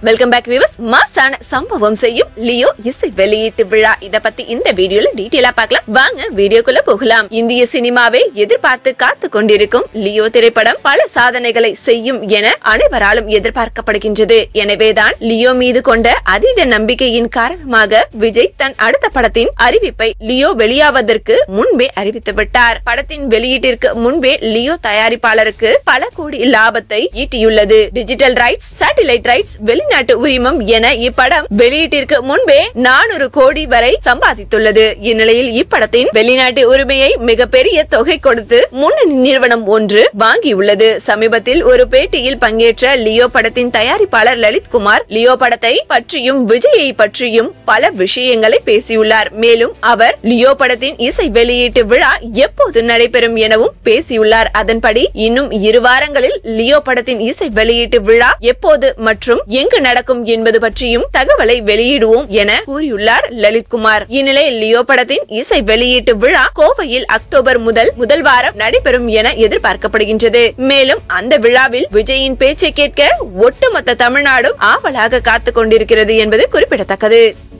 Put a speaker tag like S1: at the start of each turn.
S1: welcome back viewers மாசான சம்பவம் செய்யும் லியோ இசை வெளியீட்டு விழா இத பத்தி இந்த வீடியோல டீடைலா பார்க்கலாம் வாங்க வீடியோக்குள்ள போகலாம் இந்திய சினிமாவை எதிர்பார்த்து காத்து கொண்டிருக்கும் லியோ திரைப்படம் பல சாதனைகளை செய்யும் என அனைவராலும் எதிர்பார்க்கப்படுகின்றது எனவேதான் லியோ மீது கொண்ட அதீத நம்பிக்கையின் காரணமாக விஜய் தன் அடுத்த படத்தின் அறிவிப்பை லியோ வெளியாவதற்கு முன்பே அறிவித்து விட்டார் படத்தின் வெளியீட்டிற்கு முன்பே லியோ தயாரிப்பாளருக்கு பல கோடி லாபத்தை ஈட்டியுள்ளது டிஜிட்டல் ரைட்ஸ் சேட்டிலைட் ரைட்ஸ் வெளிநாட்டு உரிமம் என இப்படம் வெளியீட்டிற்கு முன்பே நானூறு கோடி வரை சம்பாதித்துள்ளது இந்நிலையில் இப்படத்தின் வெளிநாட்டு உரிமையை மிகப்பெரிய தொகை கொடுத்து முன்னணி நிறுவனம் ஒன்று வாங்கியுள்ளது சமீபத்தில் ஒரு பேட்டியில் பங்கேற்ற லியோ படத்தின் தயாரிப்பாளர் லலித் குமார் லியோ படத்தை பற்றியும் விஜயை பற்றியும் பல விஷயங்களை பேசியுள்ளார் மேலும் அவர் லியோ படத்தின் இசை வெளியீட்டு விழா எப்போது நடைபெறும் எனவும் பேசியுள்ளார் அதன்படி இன்னும் இரு வாரங்களில் லியோ படத்தின் இசை வெளியீட்டு விழா எப்போது மற்றும் எங்கு நடக்கும் என்பது பற்றியும் தகவலை வெளியிடுவோம் என கூறியுள்ளார் லலித்குமார் இந்நிலையில் லியோ படத்தின் இசை வெளியீட்டு விழா கோவையில் அக்டோபர் முதல் முதல் வாரம் நடைபெறும் என எதிர்பார்க்கப்படுகின்றது மேலும் அந்த விழாவில் விஜயின் பேச்சை கேட்க ஒட்டுமொத்த தமிழ்நாடும் ஆவலாக காத்துக் கொண்டிருக்கிறது என்பது குறிப்பிடத்தக்கது